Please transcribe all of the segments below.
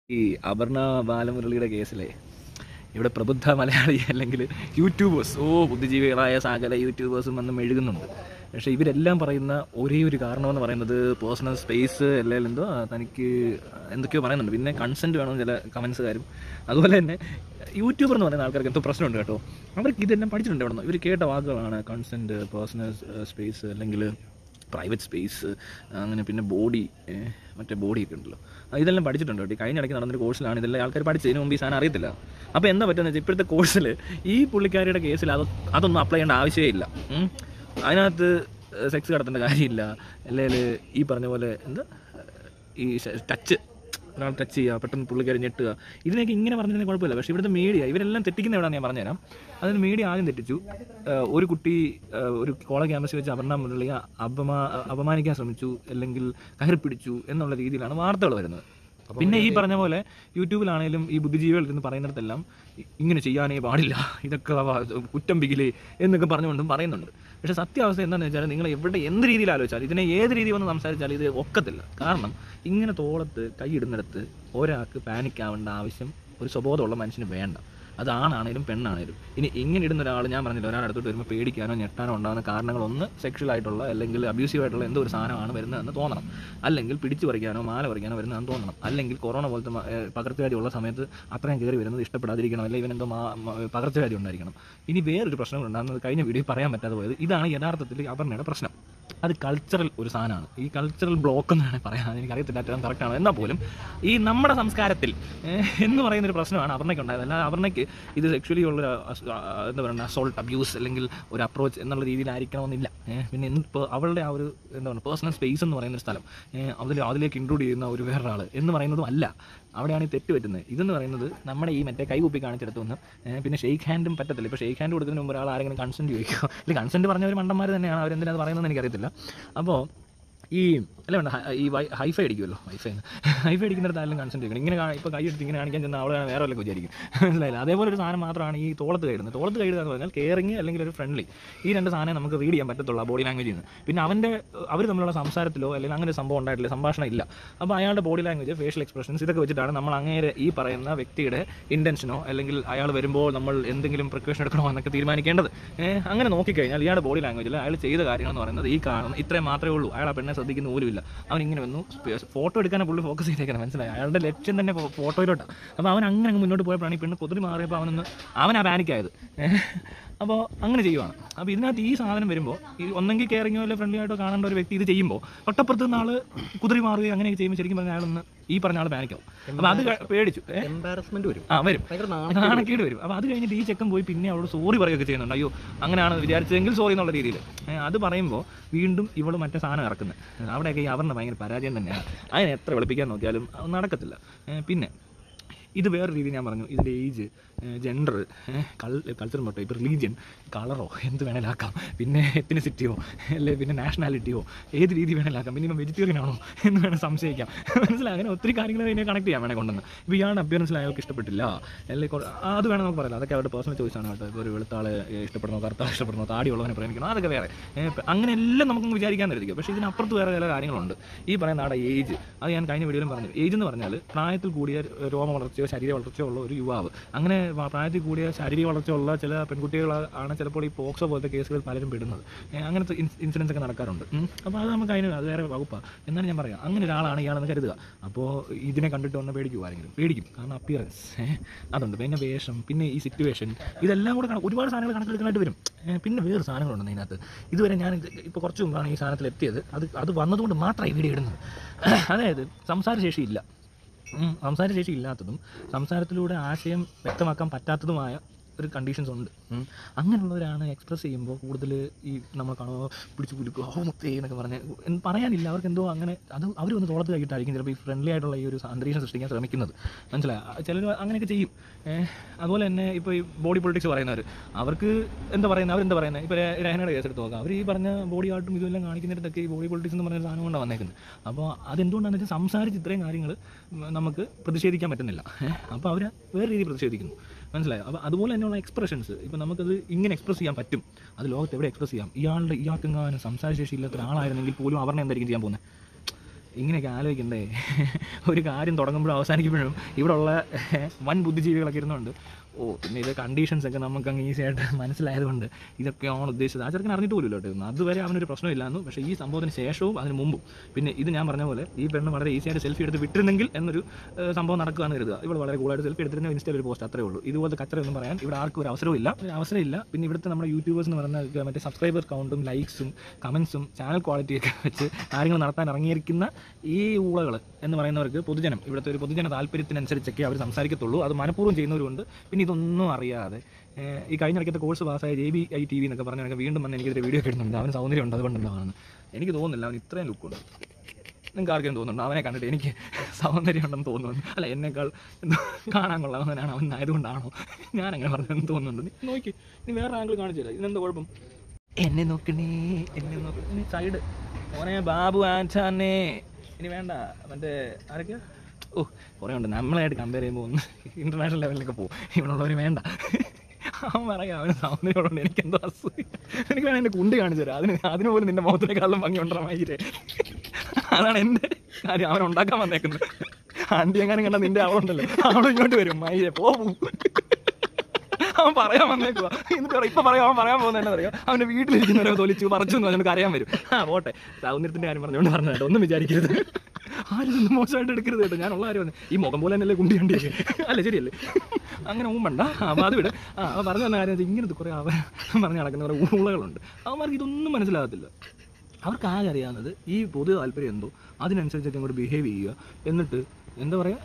ഈ അപർണ ബാലമുരളിയുടെ കേസിലെ ഇവിടെ പ്രബുദ്ധ മലയാളി അല്ലെങ്കിൽ യൂട്യൂബേഴ്സ് ഓ ബുദ്ധിജീവികളായ സകല യൂട്യൂബേഴ്സും വന്ന് മെഴുകുന്നുണ്ട് പക്ഷേ ഇവരെല്ലാം പറയുന്ന ഒരേ ഒരു കാരണമെന്ന് പറയുന്നത് പേഴ്സണൽ സ്പേസ് അല്ലെങ്കിൽ എന്തോ ആ, തനിക്ക് എന്തൊക്കെയോ പറയുന്നുണ്ട് പിന്നെ കൺസെൻറ്റ് വേണമെന്ന് ചില കമൻസുകാരും അതുപോലെ തന്നെ യൂട്യൂബർ എന്ന് പറയുന്ന ആൾക്കാർക്ക് എന്തോ പ്രശ്നമുണ്ട് കേട്ടോ അവർക്ക് ഇതെല്ലാം പഠിച്ചിട്ടുണ്ട് ഇവിടെ നിന്ന് ഇവർ കേട്ട വാക്കുകളാണ് കൺസെൻറ്റ് പേഴ്സണൽ സ്പേസ് അല്ലെങ്കിൽ പ്രൈവറ്റ് സ്പേസ് അങ്ങനെ പിന്നെ ബോഡി മറ്റേ ബോഡിയൊക്കെ ഉണ്ടല്ലോ ആ, ഇതെല്ലാം പഠിച്ചിട്ടുണ്ട് കേട്ടോ ഈ കഴിഞ്ഞ ഇടയ്ക്ക് നടന്നൊരു കോഴ്സിലാണ് ഇതെല്ലാം ആൾക്കാർ പഠിച്ചത് ഇതിന് മുമ്പ് ഈ സാധനം അറിയത്തില്ല അപ്പോൾ എന്താ പറ്റുന്നത് വെച്ചാൽ ഇപ്പോഴത്തെ കോഴ്സിൽ ഈ പുള്ളിക്കാരിയുടെ കേസിൽ അത് അതൊന്നും അപ്ലൈ ചെയ്യേണ്ട ആവശ്യമേ ഇല്ല ഉം. അതിനകത്ത് സെക്സ് കടത്തേണ്ട കാര്യമില്ല അല്ലെങ്കിൽ ഈ പറഞ്ഞ പോലെ എന്താ ഈ ടച്ച് ഒരാൾ ടച്ച് ചെയ്യുക പെട്ടെന്ന് പുള്ളിക്കാരി ഞെട്ടുക ഇതിനൊക്കെ ഇങ്ങനെ പറഞ്ഞതിന് കുഴപ്പമില്ല പക്ഷേ ഇവിടുത്തെ മീഡിയ ഇവരെല്ലാം തെറ്റിക്കുന്ന എവിടെയാണെന്ന് ഞാൻ പറഞ്ഞുതരാം അതിന് മീഡിയ ആദ്യം തെറ്റിച്ചു ഏഹ് ഒരു കുട്ടി ഏഹ് ഒരു കോളേജ് ക്യാമ്പസിൽ വെച്ച് അപർണ മുരളിയെ അപമാ അപമാനിക്കാൻ ശ്രമിച്ചു അല്ലെങ്കിൽ കയറി പിടിച്ചു എന്നുള്ള രീതിയിലാണ് വാർത്തകൾ വരുന്നത് പിന്നെ ഈ പറഞ്ഞ പോലെ യൂട്യൂബിലാണേലും ഈ ബുദ്ധിജീവികൾ ഇരുന്ന് പറയുന്നിടത്തെല്ലാം ഇ- ഇങ്ങനെ ചെയ്യാനേ പാടില്ല ഇതൊക്കെ വ- കുറ്റം പികിലേ എന്നൊക്കെ പറഞ്ഞുകൊണ്ടും പറയുന്നുണ്ട് പക്ഷേ സത്യാവസ്ഥ എന്താണെന്ന് വെച്ചാൽ നിങ്ങൾ എവിടെ എന്ത് രീതിയിൽ ആലോചിച്ചാൽ ഇതിനെ ഏത് രീതിയിൽ വന്ന് സംസാരിച്ചാൽ ഇത് ഒക്കത്തില്ല കാരണം ഇങ്ങനെ തോളത്ത് കൈയിടുന്നിടത്ത് ഒരാൾക്ക് പാനിക് ആവേണ്ട ആവശ്യം ഒരു സ്വബോധമുള്ള മനുഷ്യന് വേണ്ട അത് ആണാണേലും പെണ്ണാണേലും ഇനി ഇങ്ങനെ ഇടുന്ന ഒരാൾ ഞാൻ പറഞ്ഞില്ല ഒരാൾ അടുത്തോട്ട് വരുമ്പോൾ പേടിക്കാനോ ഞെട്ടാനോ ഉണ്ടാകുന്ന കാരണങ്ങൾ ഒന്ന് സെക്ഷൽ ആയിട്ടുള്ള അല്ലെങ്കിൽ അബ്യൂസീവ് ആയിട്ടുള്ള എന്തോ ഒരു സാധനമാണ് വരുന്നതെന്ന് തോന്നണം അല്ലെങ്കിൽ പിടിച്ചു പറിക്കാനോ മാല പറിക്കാനോ വരുന്നതെന്ന് തോന്നണം അല്ലെങ്കിൽ കൊറോണ പോലത്തെ മ- ഏഹ് പകർച്ചവ്യാധി ഉള്ള സമയത്ത് അത്രയും കയറി വരുന്നത് ഇഷ്ടപ്പെടാതിരിക്കണം അല്ലെങ്കിൽ ഇവനെന്തോ മാ- മ- പകർച്ചവ്യാധി ഉണ്ടായിരിക്കണം ഇനി വേറൊരു പ്രശ്നം ഉണ്ടാകുന്നത് കഴിഞ്ഞ വീഡിയോ പറയാൻ പറ്റാതെ പോയത് ഇതാണ് യഥാർത്ഥത്തിൽ അപർണയുടെ പ്രശ്നം അത് കൾച്ചറൽ ഒരു സാധനമാണ് ഈ കൾച്ചറൽ ബ്ലോക്ക് എന്നാണ് പറയാൻ എനിക്കറിയത്തില്ല ഏറ്റവും കറക്റ്റാണ് എന്നാൽ പോലും ഈ നമ്മുടെ സംസ്കാരത്തിൽ ഏഹ്, എന്ന് പറയുന്ന ഒരു പ്രശ്നമാണ് അപർണയ്ക്ക് ഉണ്ടായത് അല്ല അപർണയ്ക്ക് ഇത് സെക്ഷലി ഉള്ള ഒരു അസ്- ആ, എന്താ പറയുക അസോൾട്ട് അബ്യൂസ് അല്ലെങ്കിൽ ഒരു അപ്രോച്ച് എന്നുള്ള രീതിയിലായിരിക്കണമെന്നില്ല ഏഹ്, പിന്നെ ഇപ്പോൾ അവളുടെ ആ ഒരു എന്താ പറയുക പേഴ്സണൽ സ്പേസ് എന്ന് പറയുന്ന ഒരു സ്ഥലം ഏഹ്, അതിൽ അതിലേക്ക് ഇൻക്ലൂഡ് ചെയ്യുന്ന ഒരു വേറൊരാൾ എന്ന് പറയുന്നതും അല്ല അവിടെയാണ് ഈ തെറ്റ് പറ്റുന്നത് ഇതെന്ന് പറയുന്നത് നമ്മുടെ ഈ മറ്റേ കൈ കുപ്പി കാണിച്ചെടുത്തുനിന്ന് ഏഹ്, പിന്നെ ഷെയ്ക്ക് ഹാൻഡും പറ്റത്തില്ല ഇപ്പോൾ ഷെയ്ക്ക് ഹാൻഡ് കൊടുക്കുന്നതിന് മുമ്പ് ഒരാൾ ആരെങ്കിലും കൺസെൻറ്റ് ചോദിക്കുക അല്ലെങ്കിൽ കൺസെൻറ്റ് പറഞ്ഞവർ മണ്ടന്മാർ തന്നെയാണ് അവരെന്തിനാ അത് പറയുന്നതെന്ന് എനിക്കറിയത്തില്ല അപ്പോൾ ഈ അല്ല വേണ്ട ഹ- ഈ വൈ ഹൈഫൈ അടിക്കുമല്ലോ ഹൈഫൈ ഹൈഫൈ അടിക്കുന്നിടത്ത് ആരെങ്കിലും കൺസെൻറ്റ് ചെയ്യണം ഇങ്ങനെ കാ- ഇപ്പോൾ കൈ എടുത്ത് ഇങ്ങനെ കാണിക്കാൻ ചെന്നാൽ അവിടെ വേറെ വല്ലതും വിചാരിക്കും മനസ്സിലായില്ല അതേപോലെ ഒരു സാധനം മാത്രമാണ് ഈ തോളത്ത് കൈയിടുന്നത് തോളത്ത് കൈയിടുക എന്ന് പറഞ്ഞാൽ കെയറിങ് അല്ലെങ്കിൽ ഒരു ഫ്രണ്ട്ലി ഈ രണ്ട് സാധനം നമുക്ക് റീഡ് ചെയ്യാൻ പറ്റത്തുള്ളൂ ബോഡി ലാംഗ്വേജിൽ നിന്ന് പിന്നെ അവൻ്റെ അവർ തമ്മിലുള്ള സംസാരത്തിലോ അല്ലെങ്കിൽ അങ്ങനെ ഒരു സംഭവം ഉണ്ടായിട്ടില്ല സംഭാഷണം ഇല്ല അപ്പോൾ അയാളുടെ ബോഡി ലാംഗ്വേജ് ഫേഷ്യൽ എക്സ്പ്രഷൻസ് ഇതൊക്കെ വെച്ചിട്ടാണ് നമ്മൾ അങ്ങേരെ ഈ പറയുന്ന വ്യക്തിയുടെ ഇൻറ്റൻഷനോ അല്ലെങ്കിൽ അയാൾ വരുമ്പോൾ നമ്മൾ എന്തെങ്കിലും പ്രിക്കോഷൻ എടുക്കണോ എന്നൊക്കെ തീരുമാനിക്കേണ്ടത് ഏഹ് അങ്ങനെ നോക്കിക്കഴിഞ്ഞാൽ ഇയാളുടെ ബോഡി ലാംഗ്വേജിൽ അയാൾ ചെയ്ത കാര്യങ്ങൾ എന്ന് പറയുന്നത് ഈ കാണുന്ന ഇത്രയും മാത്രമേ ഉള്ളൂ അയാൾ ആ പെണ്ണെ ശ്രദ്ധിക്കുന്ന പോലുമില്ല അവൻ ഇങ്ങനെ വന്നു ഫോട്ടോ എടുക്കാനാണ് പുള്ളി ഫോക്കസ് ചെയ്തേക്കുന്നത് മനസ്സിലായി അയാളുടെ ലക്ഷ്യം തന്നെ ഫോ- ഫോട്ടോയിലോട്ടാണ് അപ്പോൾ അവൻ അങ്ങനെ അങ്ങ് മുന്നോട്ട് പോയപ്പോഴാണ് ഈ പെണ്ണ് കുതിരി മാറിയപ്പോൾ അവനൊന്ന് അവനാ പാനിക്കായത് അപ്പോൾ അങ്ങനെ ചെയ്യുവാണ് അപ്പോൾ ഇതിനകത്ത് ഈ സാധനം വരുമ്പോൾ ഈ ഒന്നെങ്കിൽ കെയറിങ്ങോ അല്ലെങ്കിൽ ഫ്രണ്ട്ലി ആയിട്ടോ കാണേണ്ട ഒരു വ്യക്തി ഇത് ചെയ്യുമ്പോൾ തൊട്ടപ്പുറത്ത് നിന്ന് ആൾ കുതിരി മാറുകയോ അങ്ങനെയൊക്കെ ചെയ്യുമ്പോൾ ശരിക്കും പറഞ്ഞാൽ അയാളൊന്ന് ഈ പറഞ്ഞ ആൾ പാനിക്കാവും അപ്പോൾ അത് ക- പേടിച്ചു ഏ? എംബാരസ്മെന്റ് വരും ആ വരും ഭയങ്കര നാണക്കേട് വരും അപ്പോൾ അത് കഴിഞ്ഞിട്ട് ഈ ചെക്കൻ പോയി പിന്നെ അവളോട് സോറി പറയുകയൊക്കെ ചെയ്യുന്നുണ്ട് അയ്യോ അങ്ങനെയാണ് വിചാരിച്ചതെങ്കിൽ സോറി എന്നുള്ള രീതിയിൽ അത് പറയുമ്പോൾ വീണ്ടും ഇവള് മറ്റേ സാധനം ഇറക്കുന്നത് അവിടെയൊക്കെ ഈ അവരുടെ ഭയങ്കര പരാജയം തന്നെയാണ് അതിനെ എത്ര വെളുപ്പിക്കാൻ നോക്കിയാലും അത് നടക്കത്തില്ല ഏ, പിന്നെ ഇത് വേറെ രീതി ഞാൻ പറഞ്ഞു ഇതിൻ്റെ ഏജ് ജെൻഡർ കൾച്ചർ മൊട്ടോ ഇപ്പോൾ റിലീജിയൻ കളറോ എന്ത് വേണേലും ആക്കാം പിന്നെ എത്തിനിസിറ്റിയോ അല്ലെ പിന്നെ നാഷണാലിറ്റിയോ ഏത് രീതി വേണേലും ആക്കാം പിന്നെ ഇപ്പം വെജിറ്റേറിയൻ ആണോ എന്ന് വേണം സംശയിക്കാം മനസ്സിലായി അങ്ങനെ ഒത്തിരി കാര്യങ്ങൾ ഇതിനെ കണക്ട് ചെയ്യാൻ വേണേ കൊണ്ടുവന്ന് ഇപ്പോൾ ഇയാളുടെ അപ്പിയറൻസിൽ അയാൾക്ക് ഇഷ്ടപ്പെട്ടില്ല അല്ലെങ്കിൽ കൊ- ആ, അത് വേണം നമുക്ക് പറയാം അതൊക്കെ അവരുടെ പേഴ്സണൽ ചോയ്സ് ആണ് കേട്ടോ ഇപ്പോൾ ഒരു വെളുത്താളെ ഇഷ്ടപ്പെടുന്നോ കറുത്താളെ ഇഷ്ടപ്പെടുന്നോ താടിയുള്ളവനെ പ്രേമിക്കണോ അതൊക്കെ വേറെ ഏ, ഇപ്പം അങ്ങനെ എല്ലാം നമുക്കൊന്ന് വിചാരിക്കാൻ തരുതിക്കും പക്ഷേ ഇതിനപ്പുറത്ത് വേറെ ചില കാര്യങ്ങളുണ്ട് ഈ പറയുന്ന ആടെ ഏജ് അത് ഞാൻ കഴിഞ്ഞ വീഡിയോയിലും പറഞ്ഞു ഏജ് എന്ന് പറഞ്ഞാൽ പ്രായത്തിൽ കൂടിയ രോമ വളർച്ചയോ ശരീര വളർച്ചയോ ഉള്ള ഒരു യുവാവ് അങ്ങനെ വ- പ്രായത്തിൽ കൂടിയ ശാരീരിക വളർച്ചയുള്ള ചില പെൺകുട്ടികളാണ് ചിലപ്പോൾ ഈ പോക്സോ പോലത്തെ കേസുകൾ പലരും പെടുന്നത് ഏ, അങ്ങനത്തെ ഇൻസിഡൻസ് ഒക്കെ നടക്കാറുണ്ട് അപ്പോൾ അത് നമുക്ക് അതിന് അത് വേറെ വകുപ്പാണ് എന്നാണ് ഞാൻ പറയാം അങ്ങനെ ഒരാളാണ് ഇയാളെന്ന് കരുതുക അപ്പോൾ ഇതിനെ കണ്ടിട്ട് ഒന്ന് പേടിക്കും ആരെങ്കിലും പേടിക്കും കാരണം അപ്പിയറൻസ് അതുണ്ട് പിന്നെ വേഷം പിന്നെ ഈ സിറ്റുവേഷൻ ഇതെല്ലാം കൂടെ കണക്ക് ഒരുപാട് സാധനങ്ങൾ കണക്കെടുക്കാനായിട്ട് വരും ഏ, പിന്നെ വേറെ സാധനങ്ങളുണ്ട് ഇതിനകത്ത് ഇതുവരെ ഞാൻ ഇപ്പോൾ കുറച്ച് മുമ്പാണ് ഈ സാധനത്തിൽ എത്തിയത് അത് അത് വന്നതുകൊണ്ട് മാത്രമായി വീഡിയോ ഇടുന്നത് അതായത് സംസാരശേഷി ഇല്ല ഉം, സംസാരശേഷി ഇല്ലാത്തതും സംസാരത്തിലൂടെ ആശയം വ്യക്തമാക്കാൻ പറ്റാത്തതുമായ ഒരു കണ്ടീഷൻസ് ഉണ്ട് ഉം. അങ്ങനെയുള്ളവരാണ് എക്സ്പ്രസ് ചെയ്യുമ്പോൾ കൂടുതൽ ഈ നമ്മൾ കാണുമോ പിടിച്ച് കുലുക്കുക ഓ മുത്തേ എന്നൊക്കെ പറഞ്ഞ് എന്ന് പറയാനില്ല അവർക്ക് എന്തോ അങ്ങനെ അത് അവർ ഒന്ന് തോളത്ത് കഴിയിട്ടായിരിക്കും ചിലപ്പോൾ ഈ ഫ്രണ്ട്ലി ആയിട്ടുള്ള ഈ ഒരു അന്തരീക്ഷം സൃഷ്ടിക്കാൻ ശ്രമിക്കുന്നത് മനസ്സിലായി ചിലർ അങ്ങനെയൊക്കെ ചെയ്യും ഏഹ് അതുപോലെ തന്നെ ഇപ്പോൾ ഈ ബോഡി പൊളിറ്റിക്സ് പറയുന്നവർ അവർക്ക് എന്താ പറയുന്നത് അവരെന്താ പറയുന്നത് ഇപ്പോൾ രഹനയുടെ കേസ് എടുത്ത് നോക്കാം അവർ ഈ പറഞ്ഞ ബോഡി ആർട്ടും ഇതെല്ലാം കാണിക്കുന്നിടത്തൊക്കെ ഈ ബോഡി പൊളിറ്റിക്സ് എന്ന് പറഞ്ഞ ഒരു സാധനം കൊണ്ടാണ് വന്നേക്കുന്നത് അപ്പോൾ അതെന്തുകൊണ്ടാണെന്ന് വെച്ചാൽ സംസാരിച്ച് ഇത്രയും കാര്യങ്ങൾ നമുക്ക് പ്രതിഷേധിക്കാൻ പറ്റുന്നില്ല അപ്പോൾ അവർ വേറെ രീതിയിൽ പ്രതിഷേധിക്കുന്നു മനസ്സിലായോ അപ്പോൾ അതുപോലെ തന്നെയുള്ള എക്സ്പ്രഷൻസ് ഇപ്പോൾ നമുക്കത് ഇങ്ങനെ എക്സ്പ്രസ് ചെയ്യാൻ പറ്റും അത് ലോകത്ത് എവിടെ എക്സ്പ്രസ് ചെയ്യാം ഇയാളുടെ ഇയാൾക്കെങ്ങാനും സംസാരശേഷി ഇല്ലാത്ത ഒരാളായിരുന്നെങ്കിൽ പോലും അവരുടെ എന്തായിരിക്കും ചെയ്യാൻ പോകുന്നത് ഇങ്ങനെയൊക്കെ ആലോചിക്കണ്ടേ ഒരു കാര്യം തുടങ്ങുമ്പോഴും അവസാനിക്കുമ്പോഴും ഇവിടെ ഉള്ള വൻ ബുദ്ധിജീവികളൊക്കെ ഇരുന്നുണ്ട് ഓ പിന്നെ ഇത് കണ്ടീഷൻസ് ഒക്കെ നമുക്ക് അങ്ങ് ഈസി ആയിട്ട് മനസ്സിലായതുകൊണ്ട് ഇതൊക്കെയാണ് ഉദ്ദേശിച്ചത് ആ ചെറുക്കൻ അറിഞ്ഞിട്ട് പോലും കേട്ടോ ഇതൊന്നും. അതുവരെ അവനൊരു പ്രശ്നമില്ലായിരുന്നു പക്ഷേ ഈ സംഭവത്തിന് ശേഷവും അതിന് മുമ്പും പിന്നെ ഇത് ഞാൻ പറഞ്ഞ പോലെ ഈ പെണ്ണ് വളരെ ഈസി ആയിട്ട് സെൽഫി എടുത്ത് വിട്ടിരുന്നെങ്കിൽ എന്നൊരു ഏഹ്, സംഭവം നടക്കുകയെന്ന് കരുതുക ഇവിടെ വളരെ കൂളായിട്ട് സെൽഫി എടുത്തിരുന്ന ഇൻസ്റ്റയിൽ ഒരു പോസ്റ്റ് അത്രേ ഉള്ളൂ ഇതുപോലത്തെ കച്ചറയൊന്നും പറയാൻ ഇവിടെ ആർക്കും ഒരു അവസരവും ഇല്ല ഒരു അവസരമില്ല പിന്നെ ഇവിടുത്തെ നമ്മുടെ യൂട്യൂബേഴ്സ് എന്ന് പറയുന്ന മറ്റേ സബ്സ്ക്രൈബർ കൗണ്ടും ലൈക്സും കമൻസും ചാനൽ ക്വാളിറ്റിയൊക്കെ വെച്ച് കാര്യങ്ങൾ നടത്താൻ ഇറങ്ങിയിരിക്കുന്ന ഈ ഊളകൾ എന്ന് പറയുന്നവർക്ക് പൊതുജനം ഇവിടുത്തെ ഒരു പൊതുജന താല്പര്യത്തിനനുസരിച്ചൊക്കെ അവർ സംസാരിക്കത്തുള്ളൂ അത് മനഃപൂർവ്വം ചെയ്യുന്നവരുണ്ട് പിന്നെ ഇതൊന്നും അറിയാതെ ഏഹ്, ഈ കഴിഞ്ഞ ഇടയ്ക്കത്തെ കോഴ്സ് പാസ്സായ J B I T V എന്നൊക്കെ പറഞ്ഞാൽ വീണ്ടും വന്ന് എനിക്കെതിരെ വീഡിയോ ഒക്കെ ഇടുന്നുണ്ട് അവന് സൗന്ദര്യം ഉണ്ട് അതുകൊണ്ടുണ്ടാവുന്നത് എനിക്ക് തോന്നുന്നില്ല അവൻ ഇത്രയും ലുക്കുണ്ട് നിങ്ങൾക്ക് ആർക്കും തോന്നുന്നുണ്ട് അവനെ കണ്ടിട്ട് എനിക്ക് സൗന്ദര്യം ഉണ്ടെന്ന് തോന്നുന്നു അല്ല എന്നേക്കാൾ എന്തോ കാണാൻ കൊള്ളാവുന്നവനാണ് അവൻ ആയതുകൊണ്ടാണോ ഞാൻ അങ്ങനെ പറഞ്ഞെന്ന് തോന്നുന്നുണ്ട് നീ നോക്കി നീ വേറെ ആംഗിൾ കാണിച്ചു തരാം ഇതെന്താ കുഴപ്പം എന്നെ നോക്കണേ എന്നെ നോക്കണേ സൈഡ് മോനെ ബാബു ആൻസാനെ ഇനി വേണ്ട മറ്റേ ആരൊക്കെ ഓ കുറേ ഉണ്ട് നമ്മളായിട്ട് കമ്പയർ ചെയ്യുമ്പോൾ ഒന്ന് ഇൻ്റർനാഷണൽ ലെവലിലൊക്കെ പോകും ഇവിടെയുള്ളവർ വേണ്ട അവൻ പറയാം അവന് സൗന്ദര്യമുണ്ട് എനിക്ക് എന്തോ അസൂയ എനിക്ക് വേണം എൻ്റെ കുണ്ടി കാണിച്ചു തരാം അതിന് അതിന് പോലും നിന്റെ മുഖത്തിനേക്കാളും ഭംഗി ഉണ്ടമായിരേ അതാണ് എൻ്റെ കാര്യം അവൻ ഉണ്ടാക്കാൻ വന്നേക്കുന്നത് ആൻറ്റി എങ്ങാനും കണ്ട നിന്റെ അവളുണ്ടല്ലോ അവളും ഇങ്ങോട്ട് വരും മയിലെ പോകും അവൻ പറയാൻ വന്നേക്കുവാ എന്നിട്ട് പറയാം ഇപ്പൊ പറയാം അവൻ പറയാൻ പോകുന്ന അറിയാം അവന്റെ വീട്ടിലിരിക്കുന്നവരെ തൊലിച്ചു പറിച്ചു എന്ന് പറഞ്ഞിട്ട് അറിയാൻ വരും ആ പോട്ടെ സൗന്ദര്യത്തിന്റെ കാര്യം പറഞ്ഞുകൊണ്ട് പറഞ്ഞു കേട്ടോ ഒന്നും വിചാരിക്കരുത് ആരും ഇതൊന്നും മോശമായിട്ട് എടുക്കരുത് കേട്ടോ ഞാനുള്ള കാര്യം പറഞ്ഞു ഈ മുഖം പോലെ തന്നെയല്ലേ കുണ്ടി കണ്ടിയൊക്കെ അല്ല ശരിയല്ലേ അങ്ങനെ ഊമ്പണ്ട ആ അപ്പോൾ അത് വിട് ആ അവൻ പറഞ്ഞു തന്ന കാര്യം വെച്ചാൽ ഇങ്ങനത്തെ കുറേ അവൻ പറഞ്ഞ് നടക്കുന്ന കുറേ ഊളകളുണ്ട് അവന്മാർക്ക് ഇതൊന്നും മനസ്സിലാകത്തില്ല അവർക്ക് ആകെ അറിയാവുന്നത് ഈ പൊതു താല്പര്യം എന്തോ അതിനനുസരിച്ചൊക്കെ അങ്ങോട്ട് ബിഹേവ് ചെയ്യുക എന്നിട്ട് എന്താ പറയുക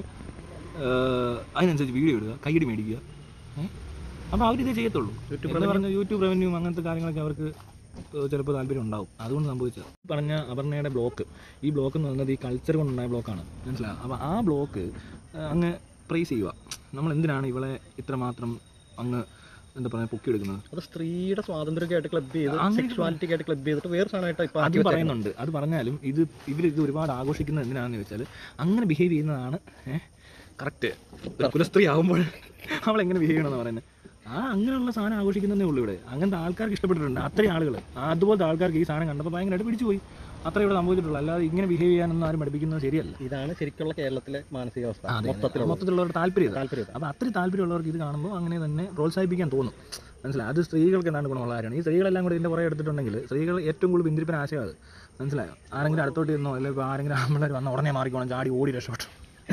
അതിനനുസരിച്ച് വീഡിയോ ഇടുക കൈയടി മേടിക്കുക അപ്പോൾ അവരിതേ ചെയ്യത്തുള്ളൂ എന്ന് പറഞ്ഞ യൂട്യൂബ് റവന്യൂ അങ്ങനത്തെ കാര്യങ്ങളൊക്കെ അവർക്ക് ചിലപ്പോൾ താല്പര്യം ഉണ്ടാവും അതുകൊണ്ട് സംഭവിച്ചത് പറഞ്ഞ അപർണയുടെ ബ്ലോക്ക് ഈ ബ്ലോക്ക് എന്ന് പറയുന്നത് ഈ കൾച്ചർ കൊണ്ടുണ്ടായ ബ്ലോക്കാണ് മനസ്സിലാവും അപ്പോൾ ആ ബ്ലോക്ക് അങ്ങ് പ്രൈസ് ചെയ്യുക നമ്മൾ എന്തിനാണ് ഇവളെ ഇത്രമാത്രം അങ്ങ് എന്താ പറയുക പൊക്കിയെടുക്കുന്നത് അത് സ്ത്രീയുടെ സ്വാതന്ത്ര്യമൊക്കെ ആയിട്ട് ക്ലബ് ചെയ്ത് അങ്ങനെ സെക്ഷുവാലിറ്റി ആയിട്ട് ക്ലബ് ചെയ്തിട്ട് വേറെ സാധനമായിട്ട് ഇപ്പൊ അത് പറയുന്നുണ്ട് അത് പറഞ്ഞാലും ഇത് ഇവർ ഇത് ഒരുപാട് ആഘോഷിക്കുന്നത് എന്തിനാണെന്ന് ചോദിച്ചാൽ അങ്ങനെ ബിഹേവ് ചെയ്യുന്നതാണ് കറക്റ്റ് ഒരു കുലസ്ത്രീ ആകുമ്പോൾ അവൾ എങ്ങനെ ബിഹേവ് ചെയ്യണമെന്ന് പറയുന്നത് ആ അങ്ങനെയുള്ള സാധനം ആഘോഷിക്കുന്നതേ ഉള്ളൂ ഇവിടെ അങ്ങനത്തെ ആൾക്കാർക്ക് ഇഷ്ടപ്പെട്ടിട്ടുണ്ട് അത്രയും ആളുകൾ അതുപോലത്തെ ആൾക്കാർക്ക് ഈ സാധനം കണ്ടപ്പോൾ ഭയങ്കരമായിട്ട് പിടിച്ചു പോയി അത്ര ഇവിടെ സംഭവിച്ചിട്ടുള്ളൂ അല്ലാതെ ഇങ്ങനെ ബിഹേവ് ചെയ്യാനൊന്നും ആരും പഠിപ്പിക്കുന്നത് ശരിയല്ല ഇതാണ് ശരിക്കുള്ള കേരളത്തിലെ മാനസികാവസ്ഥ അതെ, മൊത്തത്തിലുള്ള മൊത്തത്തിലുള്ളവരുടെ താല്പര്യം ഇതാ. താല്പര്യം അപ്പോൾ അത്രയും താല്പര്യമുള്ളവർക്ക് ഇത് കാണുമ്പോൾ അങ്ങനെ തന്നെ പ്രോത്സാഹിപ്പിക്കാൻ തോന്നും മനസ്സിലായി അത് സ്ത്രീകൾക്ക് എന്താണ് ഗുണമുള്ള കാര്യമാണ് ഈ സ്ത്രീകളെല്ലാം കൂടി ഇതിൻ്റെ പുറകെ എടുത്തിട്ടുണ്ടെങ്കിൽ സ്ത്രീകൾ ഏറ്റവും കൂടുതൽ പിന്തിരിപ്പിന് ആശയം അത് മനസ്സിലായോ ആരെങ്കിലും അടുത്തോട്ട് ഇരുന്നോ അല്ലെങ്കിൽ ഇപ്പോൾ ആരെങ്കിലും ആമ്പിള്ളേർ വന്ന ഉടനെ മാറിക്കോണം ചാടി ഓടി രക്ഷപ്പെട്ടു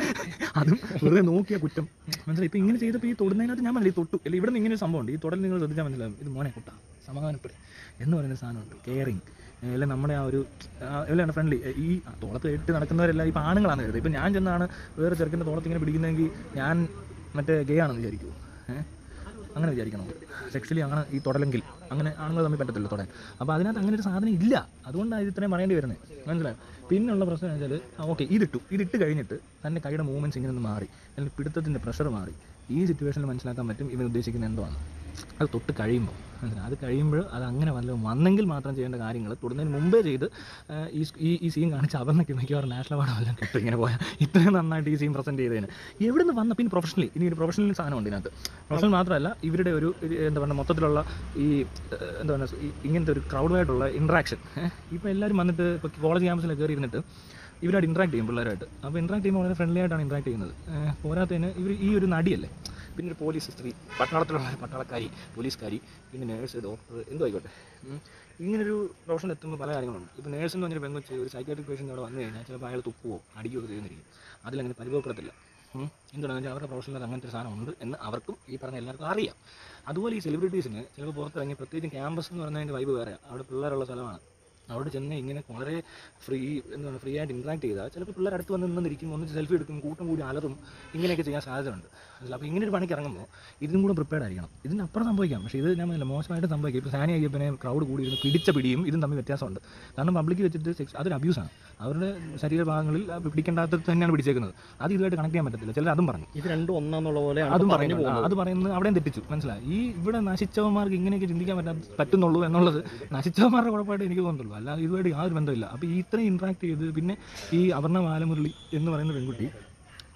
അതും വെറുതെ നോക്കിയ കുറ്റം മനസ്സിലായി ഇപ്പോൾ ഇങ്ങനെ ചെയ്തപ്പോൾ ഈ തൊടുന്നതിനകത്ത് ഞാൻ മനസ്സിലായി തൊട്ടു അല്ലെങ്കിൽ ഇവിടെ നിന്ന് ഇങ്ങനെ ഒരു സംഭവമുണ്ട് ഈ തൊടൽ നിങ്ങൾ ശ്രദ്ധിച്ചാൽ മനസ്സിലാവും ഇത് മോനെ കുട്ട സമാധാനപ്പെടും എന്ന് പറയുന്ന സാധനമുണ്ട് കെയറിങ് അല്ലെ നമ്മുടെ ആ ഒരു എല്ലാം ഫ്രണ്ട്ലി ഈ തോളത്ത് ഇട്ട് നടക്കുന്നവരെല്ലാം ഇപ്പോൾ ആണുങ്ങളാണ് കരുത് ഇപ്പം ഞാൻ ചെന്നാണ് വേറെ ചെറുക്കൻ്റെ തോളത്ത് ഇങ്ങനെ പിടിക്കുന്നതെങ്കിൽ ഞാൻ മറ്റേ ഗേ ആണെന്ന് വിചാരിക്കുമോ ഏഹ് അങ്ങനെ വിചാരിക്കണം സെക്സ്വലി അങ്ങനെ ഈ തൊടലെങ്കിൽ അങ്ങനെ ആണുങ്ങൾ തമ്മിൽ പറ്റത്തില്ല തൊടാൻ അപ്പോൾ അതിനകത്ത് അങ്ങനെ ഒരു സാധനം ഇല്ല അതുകൊണ്ടാണ് ഇത് ഇത്രയും പറയേണ്ടി വരുന്നത് മനസ്സിലായോ പിന്നുള്ള പ്രശ്നം എന്ന് വെച്ചാൽ ഓക്കെ ഇതിട്ടു ഇതിട്ട് കഴിഞ്ഞിട്ട് തൻ്റെ കൈയുടെ മൂവ്മെൻറ്റ്സ് ഇങ്ങനെ ഒന്ന് മാറി അല്ലെങ്കിൽ പിടുത്തത്തിൻ്റെ പ്രഷർ മാറി ഈ സിറ്റുവേഷനിൽ മനസ്സിലാക്കാൻ പറ്റും ഇവൻ ഉദ്ദേശിക്കുന്നത് എന്താണ് അത് തൊട്ട് കഴിയുമ്പോൾ മനസ്സിലായി അത് കഴിയുമ്പോൾ അത് അങ്ങനെ വല്ലതും വന്നെങ്കിൽ മാത്രം ചെയ്യേണ്ട കാര്യങ്ങൾ തൊടുന്നതിന് മുമ്പേ ചെയ്ത് ആ, ഈ സ്- ഈ ഈ സീൻ കാണിച്ച് അവർന്നൊക്കെ മിക്കവാറും നാഷണൽ അവാർഡ് വല്ലതും കിട്ടും ഇങ്ങനെ പോയാൽ ഇത്രയും നന്നായിട്ട് ഈ സീൻ പ്രസൻറ്റ് ചെയ്തതിന് എവിടെ നിന്ന് വന്ന പിന്നെ പ്രൊഫഷണലി ഇനി ഒരു പ്രൊഫഷണൽ സാധനമുണ്ട് ഇതിനകത്ത് പ്രൊഫഷണൽ മാത്രമല്ല ഇവരുടെ ഒരു ഒരു എന്താ പറയുക മൊത്തത്തിലുള്ള ഈ ഏഹ്, എന്താ പറയുക ഈ ഇങ്ങനത്തെ ഒരു ക്രൗഡുമായിട്ടുള്ള ഇൻട്രാക്ഷൻ ഇപ്പോൾ എല്ലാവരും വന്നിട്ട് ഇപ്പോൾ കോളേജ് ക്യാമ്പസിലൊക്കെ കയറി ഇരുന്നിട്ട് ഇവരായിട്ട് ഇൻട്രാക്ട് ചെയ്യും പിള്ളേരായിട്ട് അപ്പോൾ ഇൻട്രാക്ട് ചെയ്യുമ്പോൾ വളരെ ഫ്രണ്ട്ലി ആയിട്ടാണ് ഇൻട്രാക്ട് ചെയ്യുന്നത് ഏഹ്, പോരാത്തതിന് ഇവർ ഈ ഒരു നടിയല്ലേ പിന്നെ ഒരു പോലീസ് സ്ത്രീ പട്ടാളത്തിലുള്ള ഒരു പട്ടാളക്കാരി പോലീസുകാരി പിന്നെ നേഴ്സ് ഡോക്ടർ എന്തോ ആയിക്കോട്ടെ ഉം. ഇങ്ങനൊരു പ്രൊഫഷനിൽ എത്തുമ്പോൾ പല കാര്യങ്ങളുണ്ട് ഇപ്പോൾ നേഴ്സ് എന്ന് പറഞ്ഞൊരു പെങ്കൊച്ച് ഒരു സൈക്കാട്രിക് പേഷ്യൻ്റ് അവിടെ വന്നു കഴിഞ്ഞാൽ ചിലപ്പോൾ അയാൾ തുപ്പുവോ അടിക്കുകയോ ചെയ്യുന്നിരിക്കും അതിലങ്ങനെ പരിഭവപ്പെടത്തില്ല ഉം. എന്തുകൊണ്ടാണെന്ന് വെച്ചാൽ അവരുടെ പ്രൊഫഷനിൽ അങ്ങനത്തെ ഒരു സാധനം ഉണ്ട് എന്ന് അവർക്കും ഈ പറഞ്ഞ എല്ലാവർക്കും അറിയാം അതുപോലെ ഈ സെലിബ്രിറ്റീസിന് ചിലപ്പോൾ പുറത്തിറങ്ങി പ്രത്യേകിച്ചും ക്യാമ്പസ് എന്ന് പറഞ്ഞതിൻ്റെ വൈബ് വേറെ അവിടെ പിള്ളേരുള്ള സ്ഥലമാണ് അവിടെ ചെന്ന് ഇങ്ങനെ വളരെ ഫ്രീ എന്താണ് ഫ്രീ ആയിട്ട് ഇൻട്രാക്ട് ചെയ്താൽ ചിലപ്പോൾ പിള്ളേർ അടുത്ത് വന്ന് നിന്നിരിക്കും ഒന്ന് സെൽഫി എടുക്കും കൂട്ടം കൂടി അലറും ഇങ്ങനെയൊക്കെ ചെയ്യാൻ സാധ്യതയുണ്ട് മനസ്സിലായി അപ്പോൾ ഇങ്ങനെ ഒരു പണിക്ക് ഇറങ്ങുമ്പോൾ ഇതിനും കൂടെ പ്രിപ്പയർഡ് ആയിരിക്കണം ഇതിനപ്പുറം സംഭവിക്കാം പക്ഷേ ഇത് ഞാൻ പറഞ്ഞില്ല മോശമായിട്ട് സംഭവിക്കും ഇപ്പോൾ സാനി അയ്യപ്പനെ ക്രൗഡ് കൂടി ഇരുന്ന് പിടിച്ച പിടിയും ഇതും തമ്മിൽ വ്യത്യാസമുണ്ട് കാരണം പബ്ലിക് വെച്ചിട്ട് സെക്സ് അതൊരു അബ്യൂസാണ് അവരുടെ ശരീരഭാഗങ്ങളിൽ ആ പിടിക്കേണ്ടാത്തത് തന്നെയാണ് പിടിച്ചേക്കുന്നത് അത് ഇതുമായിട്ട് കണക്ട് ചെയ്യാൻ പറ്റത്തില്ല ചിലർ അതും പറഞ്ഞു ഇത് രണ്ടും ഒന്നാന്നുള്ള പോലെയാണ് അതും ഇപ്പൊ പറഞ്ഞു പറയുന്നു ആ, അത് പറയുന്നത് അവിടെയും തെറ്റിച്ചു മനസ്സിലായി ഈ ഇവിടെ നശിച്ചവന്മാർക്ക് ഇങ്ങനെയൊക്കെ ചിന്തിക്കാൻ പറ്റാ പറ്റുന്നുള്ളൂ എന്നുള്ളത് നശിച്ചവന്മാരുടെ കുഴപ്പമായിട്ട് എനിക്ക് തോന്നുന്നുള്ളൂ അല്ലാതെ ഇതുമായിട്ട് യാതൊരു ബന്ധമില്ല അപ്പോൾ ഈ ഇത്രയും ഇൻട്രാക്ട് ചെയ്ത് പിന്നെ ഈ അപർണ ബാലമുരളി എന്ന് പറയുന്ന പെൺകുട്ടി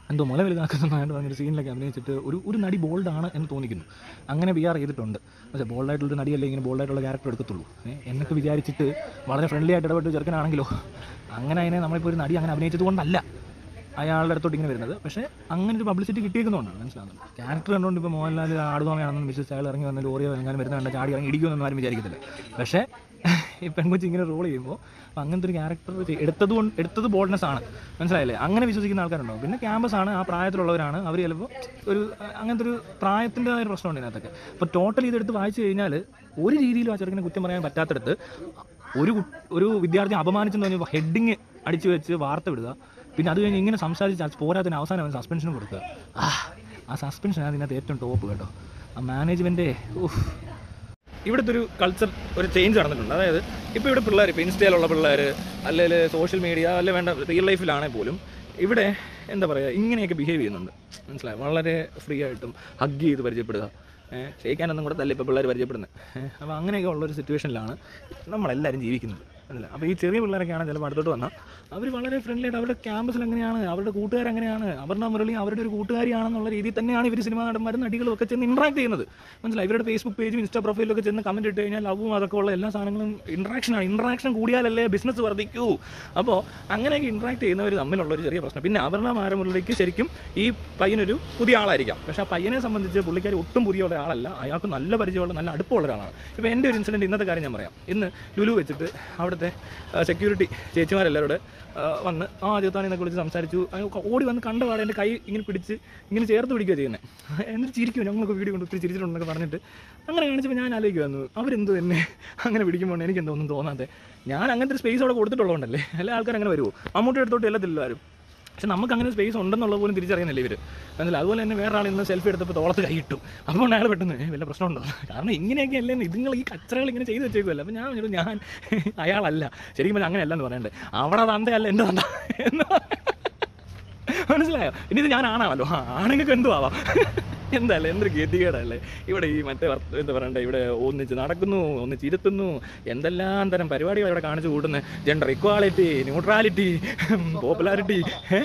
എന്തോ മുല വലുതാക്കുന്നതായിട്ട് പറഞ്ഞൊരു സീനിലൊക്കെ അഭിനയിച്ചിട്ട് ഒരു ഒരു നടി ബോൾഡാണ് എന്ന് തോന്നിക്കുന്നു അങ്ങനെ ബി ആർ ചെയ്തിട്ടുണ്ട് പക്ഷേ ബോൾഡായിട്ടുള്ളൊരു നടിയല്ലേ ഇങ്ങനെ ബോൾഡായിട്ടുള്ള ക്യാരക്ടർ എടുക്കത്തുള്ളൂ ഏ, എന്നൊക്കെ വിചാരിച്ചിട്ട് വളരെ ഫ്രണ്ട്ലി ആയിട്ട് ഇടപെട്ട് ചെറുക്കനാണെങ്കിലോ അങ്ങനെ അതിനെ നമ്മളിപ്പോൾ ഒരു നടി അങ്ങനെ അഭിനയിച്ചത് കൊണ്ടല്ല അയാളുടെ അടുത്തോട്ട് ഇങ്ങനെ വരുന്നത് പക്ഷേ അങ്ങനെ ഒരു പബ്ലിസിറ്റി കിട്ടിയേക്കുന്നതുകൊണ്ടാണ് മനസ്സിലാകുന്നത് ക്യാരക്ടർ കണ്ടുകൊണ്ട് ഇപ്പോൾ മോഹൻലാൽ ആടുതോമയാണെന്ന് വിശ്വസിച്ച് അയാൾ ഇറങ്ങി വന്ന ലോറിയോ എങ്ങനെ വരുന്ന കണ്ട ചാടി ഇറങ്ങി ഇടിക്കുമെന്നൊന്നും ആരും വിചാരിക്കത്തില്ല പക്ഷേ ഈ പെൺകൊച്ചി ഇങ്ങനെ റോൾ ചെയ്യുമ്പോൾ അപ്പോൾ അങ്ങനത്തെ ഒരു ക്യാരക്ടർ എടുത്തത് കൊണ്ട് എടുത്തത് ബോൾഡ്നെസ് ആണ് മനസ്സിലായില്ലേ അങ്ങനെ വിശ്വസിക്കുന്ന ആൾക്കാരുണ്ടാവും പിന്നെ ക്യാമ്പസ് ആണ് ആ പ്രായത്തിലുള്ളവരാണ് അവർ ചിലപ്പോൾ ഒരു അങ്ങനത്തെ ഒരു പ്രായത്തിൻ്റെതായ ഒരു പ്രശ്നമുണ്ട് ഇതിനകത്തൊക്കെ അപ്പോൾ ടോട്ടൽ ഇതെടുത്ത് വായിച്ചു കഴിഞ്ഞാൽ ഒരു രീതിയിലും ആ ചെറുക്കിനെ കുറ്റം പറയാൻ പറ്റാത്തടത്ത് ഒരു കു- ഒരു വിദ്യാർത്ഥി അപമാനിച്ചെന്ന് പറഞ്ഞാൽ ഹെഡിങ് അടിച്ചു വെച്ച് വാർത്ത വിടുക പിന്നെ അത് കഴിഞ്ഞ് ഇങ്ങനെ സംസാരിച്ച് അത് പോരാത്തിന് അവസാനം അവൻ സസ്പെൻഷനും കൊടുക്കുക ആ ആ സസ്പെൻഷനാണ് ഇതിനകത്ത് ഏറ്റവും ടോപ്പ് കേട്ടോ ആ മാനേജ്മെൻറ്റേ ഓഹ് ഇവിടുത്തെ ഒരു കൾച്ചർ ഒരു ചേഞ്ച് നടന്നിട്ടുണ്ട് അതായത് ഇപ്പോൾ ഇവിടെ പിള്ളേർ ഇപ്പോൾ ഇൻസ്റ്റയിലുള്ള പിള്ളേർ അല്ലെങ്കിൽ സോഷ്യൽ മീഡിയ അല്ലെ വേണ്ട റിയൽ ലൈഫിലാണെങ്കിൽ പോലും ഇവിടെ എന്താ പറയുക ഇങ്ങനെയൊക്കെ ബിഹേവ് ചെയ്യുന്നുണ്ട് മനസ്സിലായി വളരെ ഫ്രീ ആയിട്ടും ഹഗ് ചെയ്ത് പരിചയപ്പെടുക ഏഹ് ക്ഷയിക്കാനൊന്നും കൂടെ തല്ല ഇപ്പോൾ പിള്ളേർ പരിചയപ്പെടുന്നത് അപ്പോൾ അങ്ങനെയൊക്കെ ഉള്ളൊരു സിറ്റുവേഷനിലാണ് നമ്മളെല്ലാവരും ജീവിക്കുന്നത് അല്ല അപ്പോൾ ഈ ചെറിയ പിള്ളേരൊക്കെയാണ് ചിലപ്പോൾ അടുത്തോട്ട് വന്നാൽ അവർ വളരെ ഫ്രണ്ട്ലി ആയിട്ട് അവരുടെ ക്യാമ്പസിൽ എങ്ങനെയാണ് അവരുടെ കൂട്ടുകാർ എങ്ങനെയാണ് അവരുടെ മുരളി അവരുടെ ഒരു കൂട്ടുകാരിയാണെന്നുള്ള രീതിയിൽ തന്നെയാണ് ഇവർ സിനിമ നടന്മാരും നടികളും ഒക്കെ ചെന്ന് ഇൻട്രാക്ട് ചെയ്യുന്നത് മനസ്സിലായി ഇവരുടെ ഫേസ്ബുക്ക് പേജും ഇൻസ്റ്റാ പ്രൊഫൈലൊക്കെ ചെന്ന് കമൻറ്റ് ഇട്ട് കഴിഞ്ഞാൽ ലവും അതൊക്കെ ഉള്ള എല്ലാ സാധനങ്ങളും ഇൻട്രാക്ഷനാണ് ഇൻട്രാക്ഷൻ കൂടിയാലല്ലേ ബിസിനസ് വർദ്ധിക്കൂ അപ്പോൾ അങ്ങനെയൊക്കെ ഇൻട്രാക്ട് ചെയ്യുന്നവർ തമ്മിലുള്ള ഒരു ചെറിയ പ്രശ്നം പിന്നെ അപർണ മാരമുരളിക്ക് ശരിക്കും ഈ പയ്യനൊരു പുതിയ ആളായിരിക്കാം പക്ഷേ ആ പയ്യനെ സംബന്ധിച്ച് പുള്ളിക്കാരി ഒട്ടും പുതിയ ഉള്ള ആളല്ല അയാൾക്ക് നല്ല പരിചയമുള്ള നല്ല അടുപ്പമുള്ള ഒരാളാണ് ഇപ്പോൾ എൻ്റെ ഒരു ഇൻസിഡൻറ്റ് ഇന്നത്തെ കാര്യം ഞാൻ പറയാം ഇന്ന് ലുലു വെച്ചിട്ട് അവിടുത്തെ സെക്യൂരിറ്റി ചേച്ചിമാരെല്ലാവരും കൂടെ, ആ, വന്ന് ആ ആദ്യത്താണെന്നൊക്കെ വിളിച്ച് സംസാരിച്ചു അയ്യോ, ഓടി വന്ന് കണ്ട പാടെ എൻ്റെ കൈ ഇങ്ങനെ പിടിച്ച് ഇങ്ങനെ ചേർത്ത് പിടിക്കുക ചെയ്യുന്നത് എന്നിട്ട് ചിരിക്കും ഞങ്ങളൊക്കെ വീഡിയോ കൊണ്ട് ഒത്തിരി ചിരിച്ചിട്ടുണ്ടെന്നൊക്കെ പറഞ്ഞിട്ട് അങ്ങനെ കാണിച്ചപ്പോൾ ഞാൻ ആലോചിക്കുമായിരുന്നു അവരെന്ത് തന്നെ അങ്ങനെ പിടിക്കുമ്പോൾ എനിക്ക് എന്തോ ഒന്നും തോന്നാതെ ഞാൻ അങ്ങനത്തെ ഒരു സ്പേസ് അവിടെ കൊടുത്തിട്ടുള്ളതുകൊണ്ടല്ലേ എല്ലാ ആൾക്കാർ അങ്ങനെ വരുമോ മമ്മൂട്ടി എടുത്തോട്ട് എല്ലാത്തില്ല ആരും പക്ഷെ നമുക്ക് അങ്ങനെ സ്പേസ് ഉണ്ടെന്നുള്ളത് പോലും തിരിച്ചറിയുന്നില്ല ഇവർ മനസ്സിലായി അതുപോലെ തന്നെ വേറെ ആൾ ഇന്ന് സെൽഫി എടുത്തപ്പോൾ തോളത്ത് കൈയിട്ടു അപ്പോൾ അയാൾ പെട്ടെന്ന് "ഏ, വല്ല പ്രശ്നമുണ്ടോ കാരണം ഇങ്ങനെയൊക്കെ അല്ലേ ഇതുങ്ങൾ ഈ കച്ചറകൾ ഇങ്ങനെ ചെയ്ത് വെച്ചേക്കുമല്ലോ അപ്പോൾ ഞാൻ വിചാരിച്ചു, ഞാൻ അയാളല്ല ശരിക്കും പറഞ്ഞാൽ അങ്ങനെയല്ല എന്ന് പറയണ്ടേ അവിടെ തന്തയല്ല എൻ്റെ തന്ത എന്ന് മനസ്സിലായോ ഇനി ഇത് ഞാൻ ആണാണല്ലോ ആ ആണെങ്കിൽ എന്തോ ആവാം എന്താല്ലേ എന്തൊരു ഗതികേടല്ലേ ഇവിടെ ഈ മറ്റേ വർത്ത- എന്താ പറയണ്ടേ ഇവിടെ ഒന്നിച്ച് നടക്കുന്നു ഒന്നിച്ച് ഇരുത്തുന്നു എന്തെല്ലാം തരം പരിപാടികൾ ഇവിടെ കാണിച്ചു കൂട്ടുന്നത് ജെൻഡർ ഇക്വാളിറ്റി ന്യൂട്രാലിറ്റി പോപ്പുലാരിറ്റി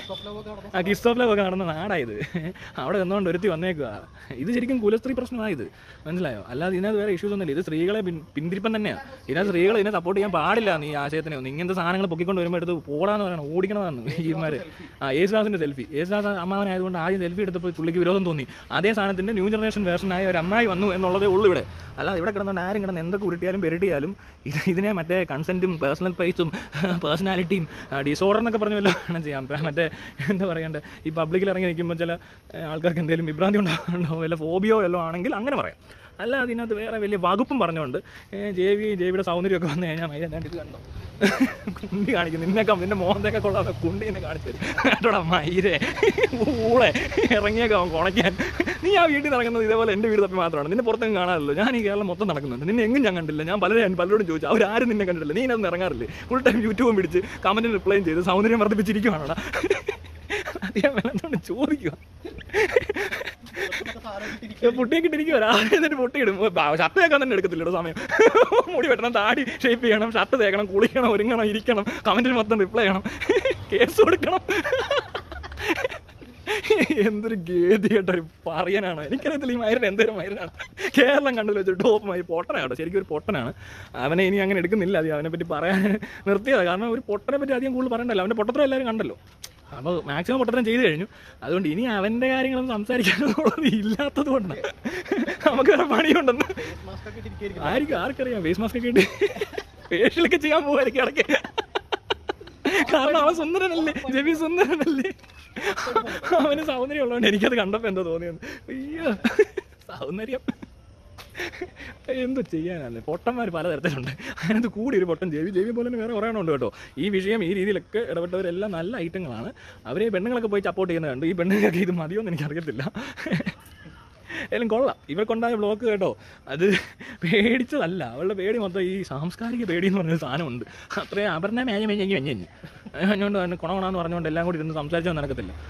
ആ കിസ് ഓഫ് ലവ് ഒക്കെ നടന്ന നാടായത് അവിടെ നിന്നുകൊണ്ട് ഒരുത്തി വന്നേക്കുക ഇത് ശരിക്കും കുലസ്ത്രീ പ്രശ്നമായത് മനസ്സിലായോ അല്ലാതെ ഇതിനകത്ത് വേറെ ഇഷ്യൂസ് ഒന്നുമില്ല ഇത് സ്ത്രീകളെ പിൻ- പിന്തിരിപ്പം തന്നെയാണ് ഇതിനകത്ത് സ്ത്രീകൾ ഇതിനെ സപ്പോർട്ട് ചെയ്യാൻ പാടില്ല നീ ആശയത്തിനെ ഒന്നും ഇങ്ങനത്തെ സാധനങ്ങൾ പൊക്കിക്കൊണ്ട് വരുമ്പോൾ എടുത്ത് പോടാന്ന് പറയണം ഓടിക്കണമെന്ന് ഈമാര് ആ യേശുദാസിന്റെ സെൽഫി യേശുദാസ് അമ്മാവനായതുകൊണ്ട് ആദ്യം സെൽഫി എടുത്തപ്പോൾ പുള്ളിക്ക് വിരോധം തോന്നി അതേ സാധനത്തിന്റെ ന്യൂ ജനറേഷൻ വേർഷനായ ഒരു അമ്മായി വന്നു എന്നുള്ളതേ ഉള്ളൂ ഇവിടെ അല്ലാതെ ഇവിടെ കിടന്നുകൊണ്ട് ആരും കിടന്ന് എന്തൊക്കെ ഉരുട്ടിയാലും പെരട്ടിയാലും ഇത് ഇതിനെ മറ്റേ കൺസെന്റും പേഴ്സണൽ സ്പേസും പേഴ്സണാലിറ്റിയും ഡിസോർഡർ എന്നൊക്കെ പറഞ്ഞ വല്ല വേണം ചെയ്യാം ഇപ്പം മറ്റേ എന്താ പറയണ്ടേ ഈ പബ്ലിക്കിൽ ഇറങ്ങി നിൽക്കുമ്പോൾ ചില ഏഹ്, ആൾക്കാർക്ക് എന്തെങ്കിലും വിഭ്രാന്തി ഉണ്ടാവുന്നുണ്ടോ വല്ല ഫോബിയോ വല്ലതും ആണെങ്കിൽ അങ്ങനെ പറയാം അല്ല അതിനകത്ത് വേറെ വലിയ വകുപ്പും പറഞ്ഞുകൊണ്ട് ജേവി ജേവിയുടെ സൗന്ദര്യമൊക്കെ വന്നു കഴിഞ്ഞാൽ മൈ എന്താണ്ട് ഇത് കണ്ടോ കുണ്ടി കാണിക്കും നിന്നൊക്കെ നിന്റെ മോഹത്തൊക്കെ കൊള്ളാതെ കുണ്ടി എന്നെ കാണിച്ചു തരും കേട്ടോടാ മയിരെ ഊളെ ഇറങ്ങിയൊക്കെ അവൻ കുണയ്ക്കാൻ നീ ആ വീട്ടിൽ നടക്കുന്നത് ഇതേപോലെ എൻ്റെ വീട് തപ്പി മാത്രമാണ് നിന്നെ പുറത്തെങ്കിലും കാണാറില്ല ഞാൻ ഈ കേരളം മൊത്തം നടക്കുന്നുണ്ട് നിന്നെ എങ്ങും ഞാൻ കണ്ടില്ല ഞാൻ പലരും പലരോടും ചോദിച്ചു അവരാരും നിന്നെ കണ്ടിട്ടില്ല നീ ഇതിനകത്ത് ഇറങ്ങാറില്ലേ ഫുൾ ടൈം യൂട്യൂബും പിടിച്ച് കമൻറ്റിന് റിപ്ലൈ ചെയ്ത് സൗന്ദര്യം വർദ്ധിപ്പിച്ചിരിക്കുവാണോടാ അത് ഞാൻ വേണമെന്നോണ്ട് ചോദിക്കുക പൊട്ടിയൊക്കെ ഇട്ടിരിക്കുവാ രാവിലെ എന്നിട്ട് പൊട്ടിയിടും ഷർട്ട് തേക്കാൻ തന്നെ എടുക്കത്തില്ലല്ലോ സമയം മുടി വെട്ടണം താടി ഷേപ്പ് ചെയ്യണം ഷർട്ട് തേക്കണം കുളിക്കണം ഒരുങ്ങണം ഇരിക്കണം കമന്റിന് മൊത്തം റിപ്ലൈ ചെയ്യണം കേസ് കൊടുക്കണം എന്തൊരു ഗേതി കേട്ട ഒരു പറയാനാണ് എനിക്കറിയത്തില്ല ഈ മൈരൻ എന്തൊരു മൈരനാണ് കേരളം കണ്ടു വെച്ചൊരു ടോപ്പ് മൈ പൊട്ടനാണ് ശരിക്കും ഒരു പൊട്ടനാണ് അവനെ ഇനി അങ്ങനെ എടുക്കുന്നില്ല അധികം അവനെ പറ്റി പറയാൻ നിർത്തിയതാണ് കാരണം ഒരു പൊട്ടനെ പറ്റി അധികം കൂടുതൽ പറയണ്ടല്ലോ അവൻ്റെ പൊട്ടത്തരം എല്ലാവരും കണ്ടല്ലോ അപ്പോൾ മാക്സിമം പൊട്ടത്തരം ചെയ്തു കഴിഞ്ഞു അതുകൊണ്ട് ഇനി അവൻ്റെ കാര്യങ്ങളൊന്നും സംസാരിക്കാനുള്ളത് ഇല്ലാത്തത് കൊണ്ടാണ് നമുക്ക് വേറെ പണിയുണ്ടെന്ന് ആയിരിക്കും ആർക്കറിയാം ഫേസ് മാസ്ക് ഒക്കെ ഇട്ട് ഫേഷ്യലൊക്കെ ചെയ്യാൻ പോകുമായിരിക്കും ഇടയ്ക്ക് കാരണം അവൻ സുന്ദരനല്ലേ ജബി സുന്ദരനല്ലേ അവന് സൗന്ദര്യം ഉള്ളതുകൊണ്ട് എനിക്കത് കണ്ടപ്പോൾ എന്തോ തോന്നിയെന്ന് അയ്യോ സൗന്ദര്യം എന്തോ ചെയ്യാനല്ലേ പൊട്ടന്മാർ പലതരത്തിലുണ്ട് അതിനകത്ത് കൂടി ഒരു പൊട്ടൻ ജെവി ജെവി പോലെ തന്നെ വേറെ കുറേ ഉണ്ട് കേട്ടോ ഈ വിഷയം ഈ രീതിയിലൊക്കെ ഇടപെട്ടവരെല്ലാം നല്ല ഐറ്റങ്ങളാണ് അവരെ പെണ്ണുങ്ങളൊക്കെ പോയി സപ്പോർട്ട് ചെയ്യുന്നുണ്ട് ഈ പെണ്ണുങ്ങൾക്ക് ഇത് മതിയോന്ന് എനിക്കറിയത്തില്ല ഏതായാലും കൊള്ളാം ഇവർക്കുണ്ടായ ബ്ലോക്ക് കേട്ടോ അത് പേടിച്ചതല്ല അവളുടെ പേടി മൊത്തം ഈ സാംസ്കാരിക പേടി എന്ന് പറഞ്ഞൊരു സാധനമുണ്ട് അത്രയും അപർണ മേഞ്ഞ മേഞ്ഞ മേഞ്ഞ് മേഞ്ഞ് അതുകൊണ്ട് കുണകുണാന്ന് പറഞ്ഞുകൊണ്ട് എല്ലാം കൂടി ഇരുന്ന് സംസാരിച്ചൊന്നും നടക്കത്തില്ല